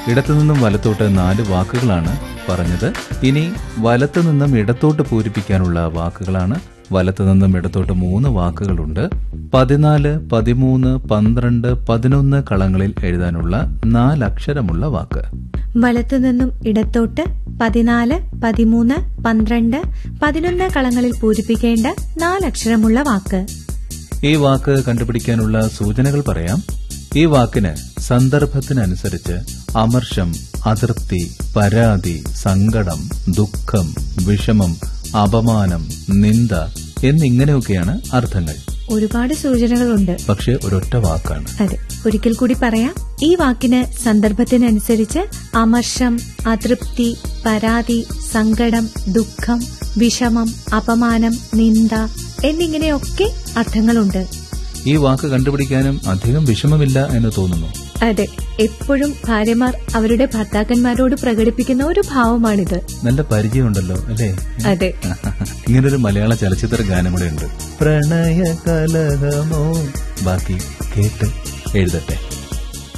ഇടത്തു നിന്നും വലത്തോട്ട് നാല് വാക്കുകളാണ് പറഞ്ഞത് ഇനി വലത്തു നിന്നും ഇടത്തോട്ട് പൂരിപ്പിക്കാനുള്ള വാക്കുകളാണ് വലത്തു നിന്നും ഇടത്തോട്ട് മൂന്ന് വാക്കുകളുണ്ട് പതിനാല് പതിമൂന്ന് പന്ത്രണ്ട് പതിനൊന്ന് കളങ്ങളിൽ എഴുതാനുള്ള നാലക്ഷരമുള്ള വാക്ക് വലത്തു നിന്നും ഇടത്തോട്ട് പതിനാല് പതിമൂന്ന് പന്ത്രണ്ട് പതിനൊന്ന് കളങ്ങളിൽ പൂരിപ്പിക്കേണ്ട നാലക്ഷരമുള്ള വാക്ക് ഈ വാക്ക് കണ്ടുപിടിക്കാനുള്ള സൂചനകൾ പറയാം ഈ വാക്കിന് സന്ദർഭത്തിനനുസരിച്ച് അമർഷം അതൃപ്തി പരാതി സങ്കടം ദുഃഖം വിഷമം അപമാനം നിന്ദ എന്നിങ്ങനെയൊക്കെയാണ് അർത്ഥങ്ങൾ ഒരുപാട് സൂചനകളുണ്ട് പക്ഷെ ഒരൊറ്റ വാക്കാണ് അതെ ഒരിക്കൽ കൂടി പറയാം ഈ വാക്കിന് സന്ദർഭത്തിനനുസരിച്ച് അമർഷം അതൃപ്തി പരാതി സങ്കടം ദുഃഖം വിഷമം അപമാനം നിന്ദ എന്നിങ്ങനെയൊക്കെ അർത്ഥങ്ങളുണ്ട് ഈ വാക്ക് കണ്ടുപിടിക്കാനും അധികം വിഷമമില്ല എന്ന് തോന്നുന്നു അതെ എപ്പോഴും ഭാര്യമാർ അവരുടെ ഭർത്താക്കന്മാരോട് പ്രകടിപ്പിക്കുന്ന ഒരു ഭാവമാണിത് നല്ല പരിചയമുണ്ടല്ലോ അല്ലേ അതെ ഇങ്ങനൊരു മലയാള ചലച്ചിത്ര ഗാനം കൂടെ ഉണ്ട് പ്രണയ കലഹമോ ബാക്കി കേട്ട് എഴുതട്ടെ